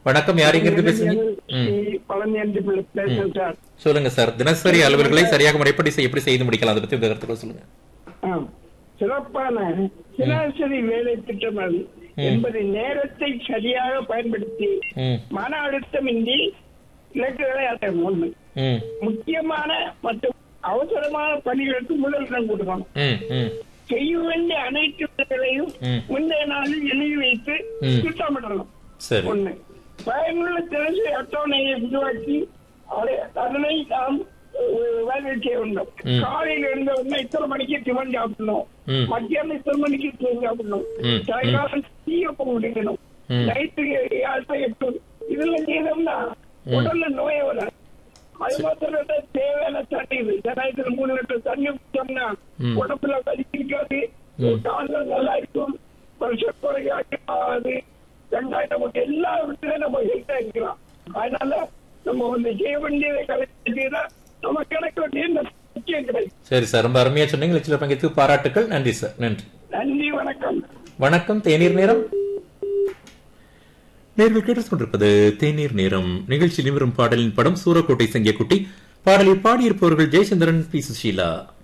வணக்கம் யார் இங்க இருந்து பேசுறீங்க ம். பழனியண்டி பேசுறேன் சார் சொல்லுங்க சார் தினசரி அலுவல்களை சரியாக முறைப்படி செய்- எப்படி செய்து முடிக்கலாம் அதை பத்தி உங்க கருத்துக்கள் சொல்லுங்க ஆ. சிறப்பான தினசரி வேலை திட்டம் அது என்பது நேரத்தை சரியாக பயன்படுத்தி ம் மன அழுத்தமின்றி இலக்குகளை அடையும் ஒண்ணு ம் முக்கியமான மற்றும் அவசரமான பணிகளுக்கு முதலிடம் கொடுக்கணும் ம் ம் செய்ய வேண்டிய அனைத்து வேலைகளையும் ம். முந்தைய நாளில் எழுதி வைத்து ம். திட்டமிடணும் சரி ஒண்ணு பயனுள்ள தினசரி அட்டவணையை உருவாக்கி அதை- அதனை நாம் அஹ், வேலை செய்ய வேண்டும் ம். காலையில இருந்த உடனே இத்தனை மணிக்கு டிஃபன் சாப்பிடணும் ம். மத்தியானம் இத்தனை மணிக்கு டிஃபன் சாப்பிடணும் ம். சாயங்காலம் டீயப்ப முடிக்கணும் ம். நைட்டு ஏழு எட்டு இதெல்லாம் செய்தோம்னா உடல்ல நோயை வராது அது மாத்திரம் இல்ல, தேவையான தண்ணி ஜனத்துல மூணு லிட்டர் தண்ணி குடிச்சோம்னா ம். உடம்புல வலிக்காது ம். காலில் நல்லா இருக்கும் பிரஷர் குறையாது வெங்காயம் நமக்கு எல்லா விதத்திலும் நம்ம ஹெல்த்தா இருக்கலாம் அதனால நம்ம வந்து செய்ய வேண்டியதை கலைச்சா நம்ம கிடைக்க வேண்டிய முக்கியம் கிடைக்கும் சரி சார் ரொம்ப அருமையா சொன்னீங்க நிகழ்ச்சியில் பங்கேற்று பாராட்டுக்கள் நன்றி சார் நன்றி நன்றி வணக்கம் வணக்கம் தேநீர் நேரம் நேர்கள் கேட்டுக் கொண்டிருப்பது தேநீர் நேரம் நிகழ்ச்சி நிமிரும் பாடலின் படம் சூரக்கோட்டை சங்கியக்குட்டி பாடலை பாடியிருப்பவர்கள் ஜெயச்சந்திரன் பி சுஷீலா